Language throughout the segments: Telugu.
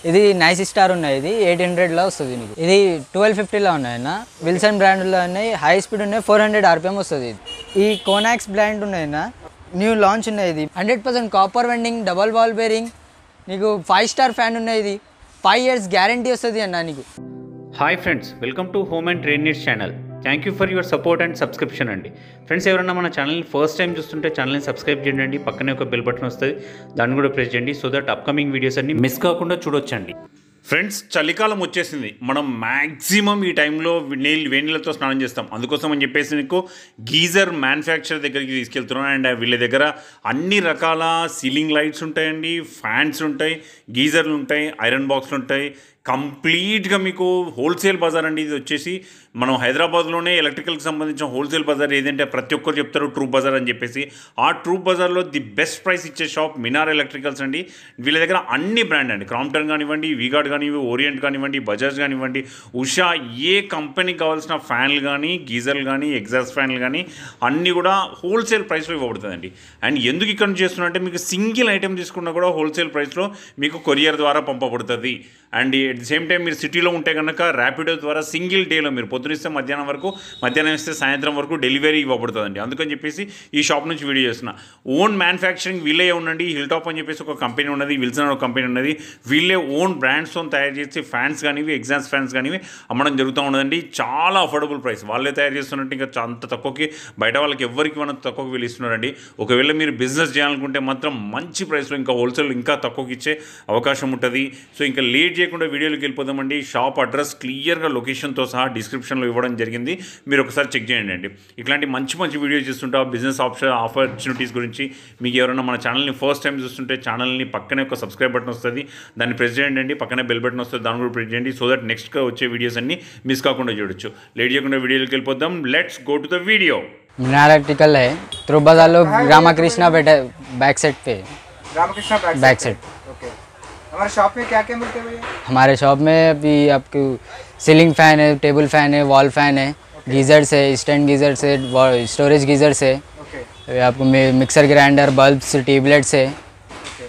ఇది నైస్ స్టార్ ఉన్నాయి ఇది ఎయిట్ హండ్రెడ్లో వస్తుంది నీకు ఇది ట్వెల్వ్ ఫిఫ్టీలో ఉన్నాయి అన్న విల్సన్ బ్రాండ్లో ఉన్నాయి హై స్పీడ్ ఉన్నాయి ఫోర్ హండ్రెడ్ ఆర్పిఎం వస్తుంది ఇది ఈ కోనాక్స్ బ్రాండ్ ఉన్నాయి అన్న న్యూ లాంచ్ ఉన్నాయి ఇది hundred percent copper winding double ball bearing నీకు ఫైవ్ స్టార్ ఫ్యాన్ ఉన్నాయి ఇది ఫైవ్ ఇయర్స్ గ్యారంటీ వస్తుంది అన్న నీకు hi friends welcome to home and train needs channel thank you for your support and subscription అండి ఫ్రెండ్స్ ఎవరైనా మన ఛానల్ని ఫస్ట్ టైం చూస్తుంటే ఛానల్ని సబ్స్క్రైబ్ చేయండి పక్కనే ఒక బెల్ బటన్ వస్తుంది దాన్ని కూడా ప్రెస్ చేయండి సో దట్ అప్కమింగ్ వీడియోస్ అన్ని మిస్ కాకుండా చూడొచ్చండి ఫ్రెండ్స్ చలికాలం వచ్చేసింది మనం మ్యాక్సిమం ఈ టైంలో నీళ్ళు వేణీళ్ళతో స్నానం చేస్తాం అందుకోసం అని చెప్పేసి నీకు గీజర్ మ్యానుఫ్యాక్చర్ దగ్గరికి తీసుకెళ్తున్నాం అండ్ వీళ్ళ దగ్గర అన్ని రకాల సీలింగ్ లైట్స్ ఉంటాయండి ఫ్యాన్స్ ఉంటాయి గీజర్లు ఉంటాయి ఐరన్ బాక్స్లు ఉంటాయి కంప్లీట్గా మీకు హోల్సేల్ బజార్ అండి ఇది వచ్చేసి మనం హైదరాబాద్లోనే ఎలక్ట్రికల్కి సంబంధించిన హోల్సేల్ బజార్ ఏదంటే ప్రతి ఒక్కరు చెప్తారు ట్రూ బజార్ అని చెప్పేసి ఆ ట్రూ బజార్లో ది బెస్ట్ ప్రైస్ ఇచ్చే షాప్ మినార్ ఎలక్ట్రికల్స్ అండి వీళ్ళ దగ్గర అన్ని బ్రాండ్ అండి క్రాంప్టన్ కానివ్వండి వీగార్డ్ కానివ్వండి ఓరియంట్ కానివ్వండి బజాజ్ కానివ్వండి ఉషా ఏ కంపెనీకి కావాల్సిన ఫ్యాన్లు కానీ గీజర్లు కానీ ఎగ్జాస్ట్ ఫ్యాన్లు కానీ అన్నీ కూడా హోల్సేల్ ప్రైస్లో ఇవ్వబడుతుందండి అండ్ ఎందుకు ఇక్కడ నుంచి చేస్తున్నా అంటే మీకు సింగిల్ ఐటెం తీసుకున్నా కూడా హోల్సేల్ ప్రైస్లో మీకు కొరియర్ ద్వారా పంపబడుతుంది and at the same time మీరు సిటీలో ఉంటే కనుక ర్యాపిడో ద్వారా సింగిల్ డేలో మీరు పొద్దునిస్తే మధ్యాహ్నం వరకు మధ్యాహ్నం ఇస్తే సాయంత్రం వరకు డెలివరీ ఇవ్వబడుతుందండి అందుకని చెప్పేసి ఈ షాప్ నుంచి వీడియో చేస్తున్నా ఓన్ మ్యానుఫ్యాక్చరింగ్ వీళ్ళే ఉండండి హిల్ టాప్ అని చెప్పేసి ఒక కంపెనీ ఉన్నది విల్సన్ ఒక కంపెనీ ఉన్నది వీళ్ళే ఓన్ బ్రాండ్స్తో తయారు చేసి ఫ్యాన్స్ కానివి ఎగ్జామ్స్ ఫ్యాన్స్ కానివి అమ్మడం జరుగుతూ ఉన్నదండి చాలా అఫోర్డబుల్ ప్రైస్ వాళ్ళే తయారు చేస్తున్నట్టు ఇంకా చా- అంత తక్కువకి బయట వాళ్ళకి ఎవరికి మనం తక్కువకి వీళ్ళు ఇస్తున్నారండి ఒకవేళ మీరు బిజినెస్ చేయాలనుకుంటే మాత్రం మంచి ప్రైస్లో ఇంకా హోల్సేల్ ఇంకా తక్కువకి ఇచ్చే అవకాశం ఉంటుంది సో ఇంకా లేట్ చేయకుండా వీడియోలోకి వెళ్ళిపోదామండి షాప్ అడ్రస్ క్లియర్గా లొకేషన్తో సహా డిస్క్రిప్షన్లో ఇవ్వడం జరిగింది మీరు ఒకసారి చెక్ చేయండి అండి ఇట్లాంటి మంచి మంచి వీడియోస్ చూస్తుంటా బిజినెస్ ఆప్షన్ ఆపర్చునిటీస్ గురించి మీకు ఎవరైనా మన ఛానల్ని ఫస్ట్ టైం చూస్తుంటే ఛానల్ని పక్కనే ఒక సబ్స్క్రైబ్ బటన్ వస్తుంది దాన్ని ప్రెస్ చేయండి అండి పక్కనే బెల్ బటన్ వస్తుంది దాన్ని కూడా ప్రెస్ చేయండి సో దట్ నెక్స్ట్గా వచ్చే వీడియోస్ అన్ని మిస్ కాకుండా చూడొచ్చు లేట్ చేయకుండా వీడియోలోకి వెళ్ళిపోదాం let's go to the video Minar electrical है ध्रुव बाजार लोग रामा कृष्णा बेटा बैक साइड पे Ramakrishna back back side okay हमारे शॉप में क्या क्या मिलते हैं भैया हमारे शॉप में अभी आपको सीलिंग फैन है टेबल फैन है वॉल फैन है गीजर्स है स्टैंड गीजर्स है स्टोरेज गीजर्स है ओके अभी आपको मि- मिक्सर ग्राइंडर बल्ब्स ट्यूबलाइट्स है ओके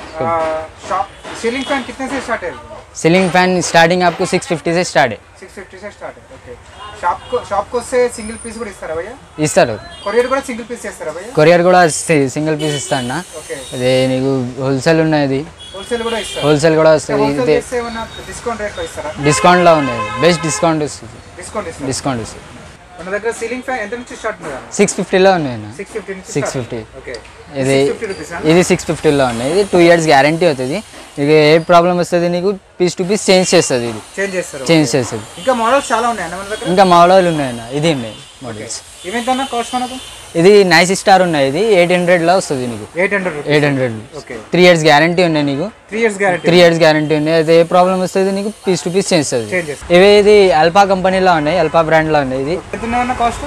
शॉप सीलिंग फैन कितने से स्टार्ट है सीलिंग फैन स्टार्टिंग आपको 650 से स्टार्ट है సిక్స్ ఫిఫ్టీ से స్టార్ట్ ఓకే షాప్ షాప్కి వస్తే సింగిల్ పీస్ కూడా ఇస్తారా భయ్యా ఇస్తారు కొరియర్ కూడా సింగిల్ పీస్ చేస్తారా భయ్యా కొరియర్ కూడా సి- సింగిల్ పీస్ ఇస్తాను ఓకే అదే నీకు హోల్సేల్ ఉన్నది హోల్సేల్ కూడా ఇస్తారు హోల్సేల్ కూడా వస్తుంది హోల్సేల్ ఇది చేస్తే ఏమన్నా డిస్కౌంట్ రేట్లో ఇస్తారా డిస్కౌంట్లో ఉన్నది బెస్ట్ డిస్కౌంట్ వస్తుంది డిస్కౌంట్ ఇస్తారు డిస్కౌంట్ వస్తుంది మన దగ్గర సీలింగ్ ఫ్యాన్ ఎంత నుంచి స్టార్ట్ ఉంది సిక్స్ ఫిఫ్టీలో ఉన్నాయి సిక్స్ ఫిఫ్టీ నుంచి సిక్స్ start. ఫిఫ్టీ ఓకే ఇది ఫిఫ్టీ రూపీస్ ఇది సిక్స్ ఫిఫ్టీలో ఉన్నాయి ఇది టూ ఇయర్స్ గ్యారంటీ అవుతుంది నీకు ఏ ప్రాబ్లం వస్తుంది నీకు పీస్ టు పీస్ చేంజ్ చేస్తుంది ఇది చేంజ్ చేస్తారు చేంజ్ చేస్తుంది ఇంకా మోడల్స్ చాలా ఉన్నాయి మన దగ్గర ఇంకా మోడల్ ఉన్నాయన్న ఇది ఉన్నాయి మోడల్స్ ఇవెంత కాస్ట్ మనకు ఇది నైస్ స్టార్ ఉన్నాయి ఇది ఎయిట్ హండ్రెడ్లో వస్తుంది నీకు eight hundred rupees eight hundred okay three years guarantee ఉన్నాయి నీకు three years guarantee three years guarantee ఉన్నాయి అయితే ఏ ప్రాబ్లం వస్తుంది నీకు పీస్ టు పీస్ చేంజ్ చేస్తుంది చేంజ్ చేస్తారు ఇవి ఇది అల్పా కంపెనీలో ఉన్నాయి అల్పా బ్రాండ్లో ఉన్నాయి ఇది ఎంత ఉన్నాయన్న కాస్ట్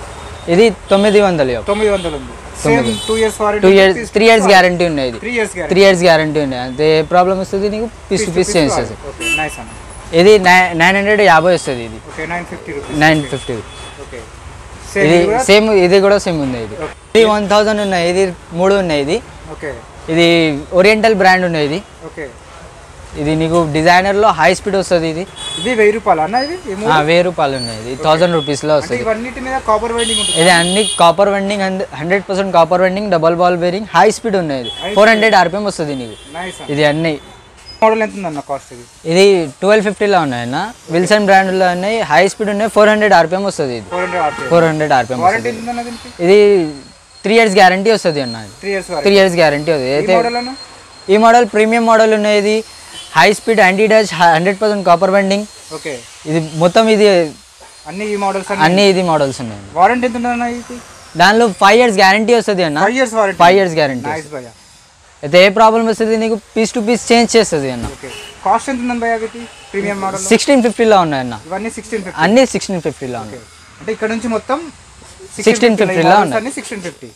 ఇది తొమ్మిది వందలు తొమ్మిది వందలు ఉంది same two years warranty two years three years guarantee ఉన్నాయి ఇది three years guarantee three years guarantee ఉన్నాయి అంతే ఏ ప్రాబ్లం వస్తుంది నీకు పీస్ టు పీస్ చేంజ్ చేస్తుంది ఓకే నైస్ అన్న ఇది నైన్ హండ్రెడ్ యాభై వస్తుంది ఇది okay nine fifty rupees nine fifty okay ఇది సేమ్ సేమ్ ఇది కూడా సేమ్ ఉంది ఇది ఇది వన్ థౌజండ్ ఉన్నాయి ఇది మూడు ఉన్నాయి ఇది ఓకే ఇది ఓరియంటల్ బ్రాండ్ ఉన్నాయి ఇది ఓకే ఇది నీకు డిజైనర్లో హై స్పీడ్ వస్తుంది ఇది ఇది వెయ్యి రూపాయలు అన్న ఇది ఈ మూడు? ఆ, వెయ్యి రూపాయలు ఉన్నాయి ఇది థౌజండ్ రూపీస్లో అంటే వస్తుంది ఇవన్నిటి మీద కాపర్ వైండింగ్ ఉంటుంది ఇది అన్ని copper winding hundred percent copper winding double ball bearing high speed ఉన్నాయి ఇది ఫోర్ హండ్రెడ్ ఆర్పిఎం వస్తుంది నీకు నైస్ ఇది అన్ని మోడల్ ఎంత ఉందన్న కాస్ట్ ఇది ఇది ట్వెల్వ్ ఫిఫ్టీలో ఉన్నాయన్న విల్సన్ బ్రాండ్లో ఉన్నాయి హై స్పీడ్ ఉన్నాయి ఫోర్ హండ్రెడ్ ఆర్పిఎం వస్తుంది ఇది four hundred RP four hundred RPM warranty వస్తుంది ఎంత ఉందన్న దీనికి ఇది త్రీ ఇయర్స్ గ్యారంటీ వస్తుంది అన్న ఇది three years three warranty years guarantee వస్తుంది ఈ అయితే మోడల్ అన్న ఈ మోడల్ ప్రీమియం మోడల్ ఉన్నాయి ఇది high speed anti dust hundred percent copper winding okay ఇది మొత్తం ఇది అన్ని ఈ మోడల్స్ అన్ని అన్ని ఇది మోడల్స్ ఉన్నాయి వారంటీ ఎంత ఉందన్న ఇది దానిలో ఫైవ్ ఇయర్స్ గ్యారంటీ వస్తుంది అన్న five years warranty five years guarantee nice భయ్యా అయితే ఏ ప్రాబ్లం వస్తుంది నీకు పీస్ టు పీస్ చేంజ్ చేస్తుంది అన్న ఓకే కాస్ట్ ఎంత ఉందండి భయ్యా ఇది ప్రీమియం మోడల్ సిక్స్టీన్ ఫిఫ్టీలో ఉన్నాయి అన్న ఇవన్నీ సిక్స్టీన్ ఫిఫ్టీ అన్ని సిక్స్టీన్ ఫిఫ్టీలో ఉన్నాయి అంటే ఇక్కడ నుంచి మొత్తం 1650 లా ఉన్నాయి. అన్ని సిక్స్టీన్ ఫిఫ్టీ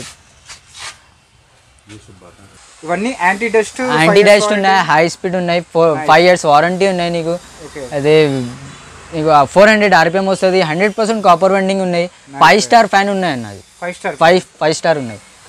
ఇవన్నీ యాంటీ డస్ట్ యాంటీ డస్ట్ ఉన్నాయి హై స్పీడ్ ఉన్నాయి ఫోర్ ఫైవ్ ఇయర్స్ వారంటీ ఉన్నాయి నీకు ఓకే అదే నీకు ఫోర్ హండ్రెడ్ ఆర్పిఎం వస్తుంది హండ్రెడ్ పర్సెంట్ కాపర్ వెండింగ్ ఉన్నాయి ఫైవ్ స్టార్ ఫ్యాన్ ఉన్నాయి అన్న అది five star five five star ఉన్నాయి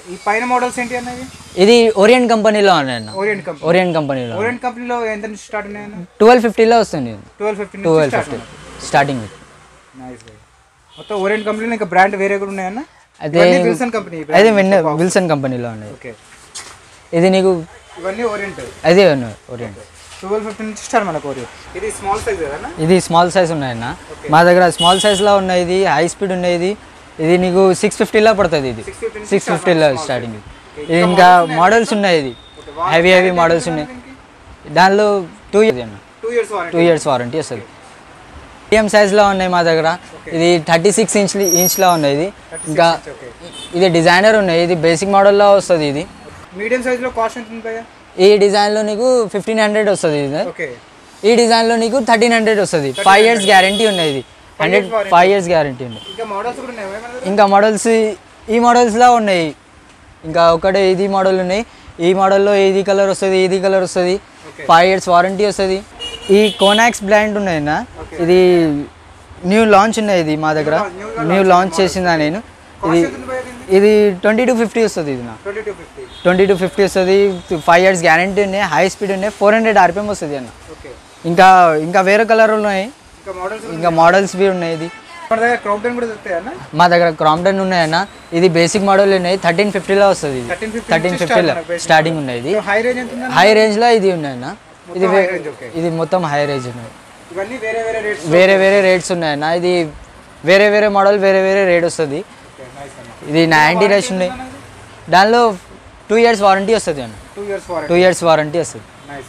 ఈ పైన మోడల్స్ ఏంటి అన్నవి ఇది ఓరియంట్ కంపెనీలో ఉన్నాయి అన్న ఓరియంట్ కంపెనీ ఓరియంట్ కంపెనీలో ఓరియంట్ కంపెనీలో ఎంత నుంచి స్టార్ట్ ఉన్నాయన్న ట్వెల్వ్ ఫిఫ్టీలో వస్తుంది twelve fifteen twelve fifty starting nice మొత్తం ఓరియంట్ కంపెనీలో ఇంకా బ్రాండ్ వేరే కూడా ఉన్నాయన్న అదే ఇవన్నీ విల్సన్ కంపెనీ అదే విన్ విల్సన్ కంపెనీలో ఉన్నాయి ఓకే ఇది నీకు ఇవన్నీ ఓరియంట్ అదే ఉన్నాయి ఓరియంట్ ట్వెల్వ్ ఫిఫ్టీన్ నుంచి స్టార్ట్ మనకు ఓరియంట్ ఇది స్మాల్ సైజ్ కదన్నా ఇది స్మాల్ సైజ్ ఉన్నాయన్న మా దగ్గర స్మాల్ సైజ్లో ఉన్నాయి ఇది హై స్పీడ్ ఉన్నాయి ఇది ఇది నీకు సిక్స్ ఫిఫ్టీలో పడుతుంది ఇది 650 నుంచి సిక్స్ ఫిఫ్టీలో స్టార్టింగ్ ఇది ఇంకా మోడల్స్ ఉన్నాయి ఇది హెవీ హెవీ మోడల్స్ ఉన్నాయి దానిలో టూ ఇయర్స్ అన్న two years warranty two years warranty వస్తుంది మీడియం సైజ్లో ఉన్నాయి మా దగ్గర ఇది థర్టీ సిక్స్ ఇంచ్ ఇంచ్లో ఉన్నాయి ఇది ఇంకా ఓకే ఇది డిజైనర్ ఉన్నాయి ఇది బేసిక్ మోడల్లో వస్తుంది ఇది మీడియం సైజ్లో కాస్ట్ ఎంత ఉంది భయ్యా ఈ డిజైన్లో నీకు ఫిఫ్టీన్ హండ్రెడ్ వస్తుంది ఇది ఓకే ఈ డిజైన్లో నీకు థర్టీన్ హండ్రెడ్ వస్తుంది ఫైవ్ ఇయర్స్ గ్యారంటీ ఉన్నాయి ఇది హండ్రెడ్ ఫైవ్ ఇయర్స్ గ్యారంటీ ఉంది ఇంకా మోడల్స్ కూడా ఉన్నాయి మన దగ్గర? ఇంకా మోడల్స్ ఈ మోడల్స్లో ఉన్నాయి ఇంకా ఒకటే ఇది మోడల్ ఉన్నాయి ఈ మోడల్లో ఇది కలర్ వస్తుంది ఇది కలర్ వస్తుంది ఫైవ్ ఇయర్స్ వారంటీ వస్తుంది ఈ కోనాక్స్ బ్రాండ్ ఉన్నాయినా ఇది న్యూ లాంచ్ ఉన్నాయి ఇది మా దగ్గర న్యూ లాంచ్ చేసిందా నేను ఇది ఎంత ఉంది భయ్యా దీనికి ఇది ట్వంటీ టు ఫిఫ్టీ వస్తుంది ఇది నా twenty two fifty twenty two fifty వస్తుంది ఫైవ్ ఇయర్స్ గ్యారంటీ ఉన్నాయి హై స్పీడ్ ఉన్నాయి ఫోర్ హండ్రెడ్ ఆర్పిఎం వస్తుంది అన్న ఓకే ఇంకా ఇంకా వేరే కలర్ ఉన్నాయి ఇంకా మోడల్స్ ఇంకా మోడల్స్ బి ఉన్నాయి ఇది మన దగ్గర క్రాంప్టన్ కూడా దొరుకుతాయి అన్న మా దగ్గర క్రాంప్టన్ ఉన్నాయన్న ఇది బేసిక్ మోడల్ ఉన్నాయి థర్టీన్ ఫిఫ్టీలో వస్తుంది ఇది 1350 థర్టీన్ నుంచి ఫిఫ్టీలో start మన basic స్టార్టింగ్ ఉన్నాయి ఇది హై రేంజ్ ఎంత ఉందన్న హై రేంజ్లో ఇది ఉన్నాయన్న ఇది high వే- range, okay. ఇది మొత్తం హై రేంజ్ ఉన్నాయి ఇవన్నీ వేరే వేరే రేట్స్ వేరే వేరే రేట్స్ ఉన్నాయన్న ఇది వేరే వేరే మోడల్ వేరే వేరే రేట్ వస్తుంది నైస్ అన్న ఇది నైంటీ డేస్ ఉన్నాయి దానిలో టూ ఇయర్స్ వారంటీ వస్తుంది అన్న two years warranty two years warranty వస్తుంది నైస్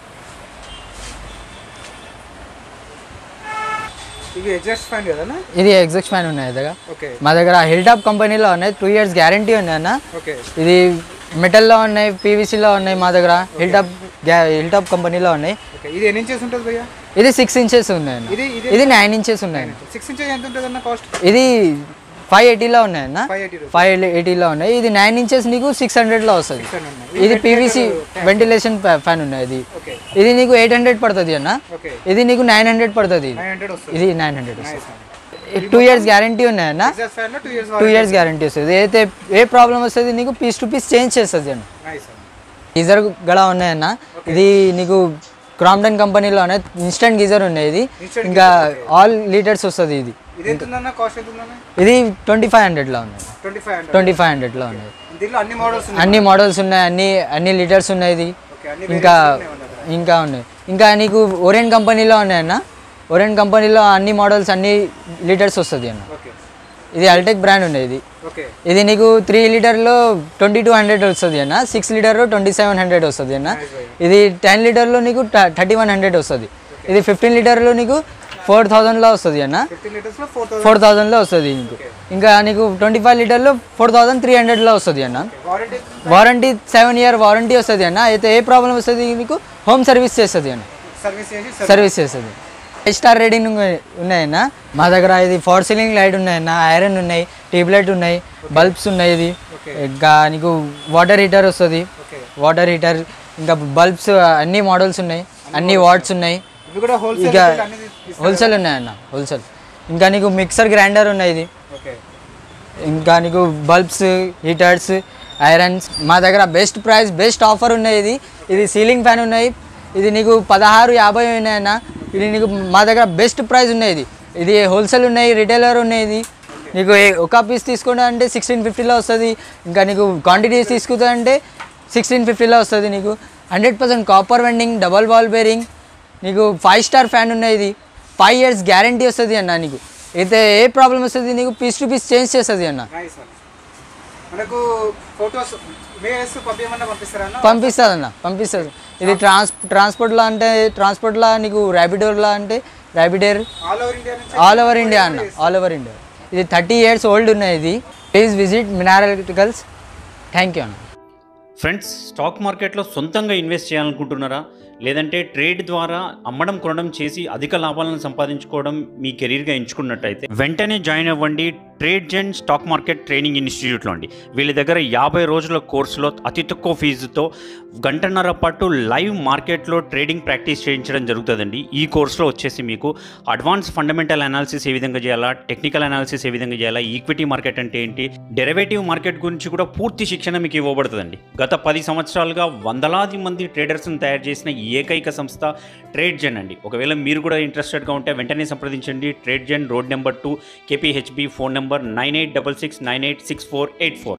ఇవి అడ్జస్ట్ ఫైన్ కదన్నా ఇది ఎగ్జాక్ట్ ఫ్యాన్ ఉన్నాయి దగ్గర ఓకే మా దగ్గర హిల్ టాప్ కంపెనీలో ఉన్నాయి టూ ఇయర్స్ గ్యారంటీ ఉన్నాయి అన్న ఓకే ఇది మెటల్లో ఉన్నాయి పీవీసీలో ఉన్నాయి మా దగ్గర హిల్ టాప్ హిల్ టాప్ కంపెనీలో ఉన్నాయి ఓకే ఇది ఎన్ని ఇంచెస్ ఉంటుంది భయ్యా ఇది సిక్స్ ఇంచెస్ ఉన్నాయన్న ఇది ఇది ఇది నైన్ ఇంచెస్ ఉన్నాయి సిక్స్ ఇంచెస్ ఎంత ఉంటుంది అన్న కాస్ట్ ఇది ఫైవ్ ఎయిటీలో ఉన్నాయన్న ఫైవ్ ఎయిటీ రూపీస్ ఫైవ్ ఎయిటీలో ఉన్నాయి ఇది నైన్ ఇంచెస్ నీకు సిక్స్ హండ్రెడ్లో వస్తుంది ఉన్నాయి ఇది పీవీసీ వెంటిలేషన్ ఫ్యాన్ ఉన్నాయి ఇది ఓకే ఇది నీకు ఎయిట్ హండ్రెడ్ పడుతుంది అన్న ఓకే ఇది నీకు నైన్ హండ్రెడ్ పడుతుంది నైన్ హండ్రెడ్ వస్తుంది ఇది నైన్ హండ్రెడ్ నైస్ వస్తుంది టూ ఇయర్స్ గ్యారంటీ ఉన్నాయన్న adjust fine two years two years guarantee వస్తుంది అయితే ఏ ప్రాబ్లం వస్తుంది నీకు పీస్ టు పీస్ చేంజ్ చేస్తుంది అన్న నైస్ గీజర్ కూడా ఉన్నాయన్న ఇది నీకు క్రాంప్టన్ కంపెనీలోనే ఇన్స్టెంట్ గీజర్ ఉన్నాయి ఇది Instant ఇంకా ఆల్ లీటర్స్ వస్తుంది ఇది ఇది ఎంత ఉందన్న కాస్ట్ ఎంత ఉందన్న ఇది ట్వంటీ ఫైవ్ హండ్రెడ్లో ఉన్నాయి twenty five hundred twenty five హండ్రెడ్లో ఉన్నాయి దీంట్లో అన్ని మోడల్స్ ఉన్నాయి అన్ని మోడల్స్ ఉన్నాయి అన్ని అన్ని లీటర్స్ ఉన్నాయి ఇది ఓకే అన్ని ఇంకా variants ఉన్నాయి మన దగ్గర. ఇంకా ఉన్నాయి ఇంకా నీకు ఓరియంట్ కంపెనీలో ఉన్నాయన్న ఓరియంట్ కంపెనీలో అన్ని మోడల్స్ అన్ని లీటర్స్ వస్తుంది అన్న ఓకే ఇది అల్టెక్ బ్రాండ్ ఉంది ఇది ఓకే ఇది నీకు త్రీ లీటర్లో ట్వంటీ టూ హండ్రెడ్ వస్తుంది అన్న సిక్స్ లీటర్లో ట్వంటీ సెవెన్ హండ్రెడ్ వస్తుంది అన్న ఇది టెన్ లీటర్లో నీకు థర్టీ వన్ హండ్రెడ్ వస్తుంది ఇది ఫిఫ్టీన్ లీటర్లో నీకు ఫోర్ థౌజండ్లో వస్తుంది అన్న ఫిఫ్టీన్ లీటర్స్ లో ఫోర్ థౌసండ్ ఫోర్ థౌజండ్లో వస్తుంది నీకు ఇంకా నీకు ట్వంటీ ఫైవ్ లీటర్లో ఫోర్ థౌజండ్ త్రీ హండ్రెడ్లో వస్తుంది అన్న warranty warranty seven year warranty వస్తుంది అన్న అయితే ఏ ప్రాబ్లం వస్తుంది నీకు హోమ్ సర్వీస్ చేస్తుంది అన్న సర్వీస్ చేసి సర్వీస్ చేస్తుంది ఫైవ్ స్టార్ రేటింగ్ ఉన్నాయన్న మా దగ్గర ఇది ఫోర్ సీలింగ్ లైట్ ఉన్నాయన్న ఐరన్ ఉన్నాయి ట్యూబ్లైట్ ఉన్నాయి బల్బ్స్ ఉన్నాయి ఇది ఇంకా నీకు వాటర్ హీటర్ వస్తుంది ఓకే వాటర్ హీటర్ ఇంకా బల్బ్స్ అన్ని మోడల్స్ ఉన్నాయి అన్ని వాట్స్ ఉన్నాయి ఇవి కూడా హోల్సేల్ ఇక అన్ని తీస్- హోల్సేల్ ఉన్నాయన్న హోల్సేల్ ఇంకా నీకు మిక్సర్ గ్రైండర్ ఉన్నాయి ఇది ఓకే ఇంకా నీకు బల్బ్స్ హీటర్స్ ఐరన్స్ మా దగ్గర బెస్ట్ ప్రైస్ బెస్ట్ ఆఫర్ ఉన్నాయి ఇది ఇది సీలింగ్ ఫ్యాన్ ఉన్నాయి ఇది నీకు పదహారు యాభై ఉన్నాయన్న ఇది నీకు మా దగ్గర బెస్ట్ ప్రైస్ ఉన్నాయి ఇది ఇది హోల్సేల్ ఉన్నాయి రిటైలర్ ఉన్నాయి ఇది నీకు ఏ- ఒక పీస్ తీసుకుంటా అంటే సిక్స్టీన్ ఫిఫ్టీలో వస్తుంది ఇంకా నీకు క్వాంటిటీస్ తీసుకుంటా అంటే సిక్స్టీన్ ఫిఫ్టీలో వస్తుంది నీకు hundred percent copper winding double ball bearing నీకు ఫైవ్ స్టార్ ఫ్యాన్ ఉన్నాయి ఇది ఫైవ్ ఇయర్స్ గ్యారంటీ వస్తుంది అన్న నీకు అయితే ఏ ప్రాబ్లం వస్తుంది నీకు పీస్ టు పీస్ చేంజ్ చేస్తుంది అన్న నైస్ అన్న మనకు ఫొటోస్ మేస్ పంపించమన్నా పంపిస్తారా అన్న పంపిస్తుంది అన్న పంపిస్తుంది ఇది ట్రాన్స్ ట్రాన్స్పోర్ట్లో అంటే ట్రాన్స్పోర్ట్లో నీకు ర్యాపిడోర్లో అంటే ర్యాపిడేర్ ఆల్ ఓవర్ ఇండియా నుంచి ఆల్ ఓవర్ ఇండియా అన్న ఆల్ ఓవర్ ఇండియా ఇది థర్టీ ఇయర్స్ ఓల్డ్ ఉన్నాయి ఇది ప్లీజ్ విజిట్ మినారలిటికల్స్ థ్యాంక్ యూ అన్న ఫ్రెండ్స్ స్టాక్ మార్కెట్లో సొంతంగా ఇన్వెస్ట్ చేయాలనుకుంటున్నారా లేదంటే ట్రేడ్ ద్వారా అమ్మడం కొనడం చేసి అధిక లాభాలను సంపాదించుకోవడం మీ కెరీర్గా ఎంచుకున్నట్టయితే వెంటనే జాయిన్ అవ్వండి Trade Zen stock market training ఇన్స్టిట్యూట్లో అండి వీళ్ళ దగ్గర యాభై రోజుల కోర్సులో అతి తక్కువ ఫీజుతో గంటన్నర పాటు లైవ్ మార్కెట్లో ట్రేడింగ్ ప్రాక్టీస్ చేయించడం జరుగుతుందండి ఈ కోర్సులో వచ్చేసి మీకు అడ్వాన్స్ ఫండమెంటల్ అనాలిసిస్ ఏ విధంగా చేయాలా టెక్నికల్ అనాలిసిస్ ఏ విధంగా చేయాలా ఈక్విటీ మార్కెట్ అంటే ఏంటి డెరివేటివ్ మార్కెట్ గురించి కూడా పూర్తి శిక్షణ మీకు ఇవ్వబడుతుందండి గత పది సంవత్సరాలుగా వందలాది మంది ట్రేడర్స్ని తయారు చేసిన ఏకైక సంస్థ ట్రేడ్ జెన్ అండి ఒకవేళ మీరు కూడా ఇంట్రెస్టెడ్గా ఉంటే వెంటనే సంప్రదించండి Trade Zen road number two KPHB phone number nine eight double six nine eight six four eight four